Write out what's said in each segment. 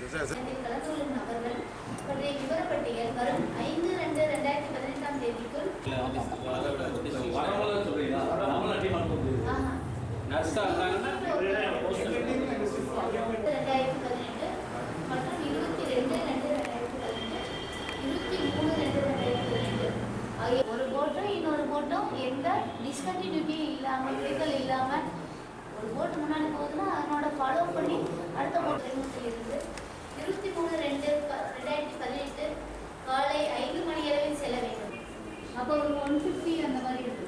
இதில் கலந்து கொள்ளும் நபர்கள் பற்றிய விவரப்பட்டியல் வரும் ஐந்து ரெண்டு ரெண்டாயிரத்தி பதினெட்டாம் தேதிக்குள் வரவங்கள சொல்றீங்களா நம்மளாம் டீம் அனுப்ப முடியாது ஆஹா. நர்ஸா இருந்தாங்கன்னா ரெண்டாயிரத்தி பதினெட்டு மற்றும் இருபத்தி ரெண்டு ரெண்டு ரெண்டாயிரத்தி பதினெட்டு இருபத்தி மூணு ரெண்டு ரெண்டாயிரத்தி பதினெட்டு ஆகிய ஒரு போட்டும் இன்னொரு போட்டும் எந்த டிஸ்கண்டினியூட்டியும் இல்லாமல் இடைகள் இல்லாமல் ஒரு போட்டு முன்னாடி போகுதுன்னா அதனோட ஃபாலோ பண்ணி அடுத்த போட் இருந்து இருபத்தி மூணு ரெண்டு ப- ரெண்டாயிரத்தி பதினெட்டு காலை ஐந்து மணி அளவில் செல்ல வேண்டும் அப்போ ஒரு ஒன் ஃபிஃப்டி அந்த மாதிரி இருந்துச்சு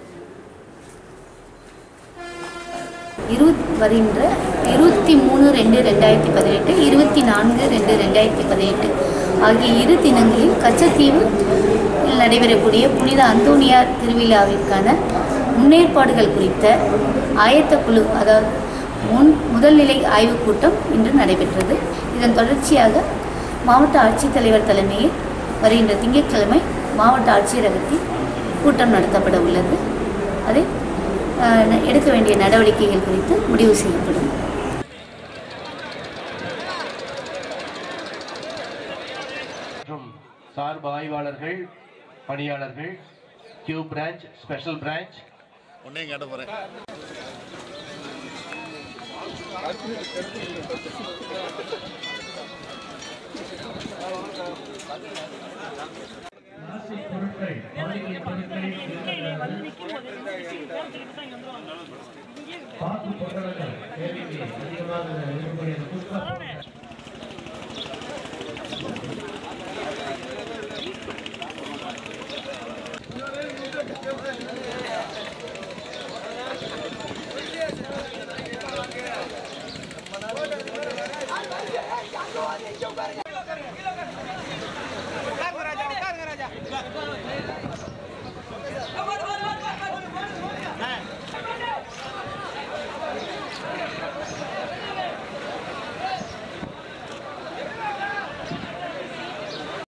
இருபத் வருகின்ற இருபத்தி மூணு ரெண்டு ரெண்டாயிரத்தி பதினெட்டு இருபத்தி நான்கு ரெண்டு ரெண்டாயிரத்தி பதினெட்டு ஆகிய இரு தினங்களில் கச்சத்தீவு நடைபெறக்கூடிய புனித அந்தோனியார் திருவிழாவிற்கான முன்னேற்பாடுகள் குறித்த ஆயத்த குழு அதாவது முன் முதல்நிலை ஆய்வுக் கூட்டம் இன்று நடைபெற்றது இதன் தொடர்ச்சியாக மாவட்ட ஆட்சித்தலைவர் தலைமையில் வருகின்ற திங்கட்கிழமை மாவட்ட ஆட்சியரகத்தில் கூட்டம் நடத்தப்பட உள்ளது அதில் அஹ், எடுக்க வேண்டிய நடவடிக்கைகள் குறித்து முடிவு செய்யப்படும் மற்றும் சார்பு ஆய்வாளர்கள் பணியாளர்கள் கியூ பிரான்ச் ஸ்பெஷல் பிரான்ச் உன்னையும் கேட்ட போறேன் பிளாஸ்டிக் பொருட்கள் பாலித்தீன் பொருட்களை பாக்கு பொருட்கள் தேவைக்கு அதிகமாக இருக்கக்கூடிய புஷ்பம் Agora,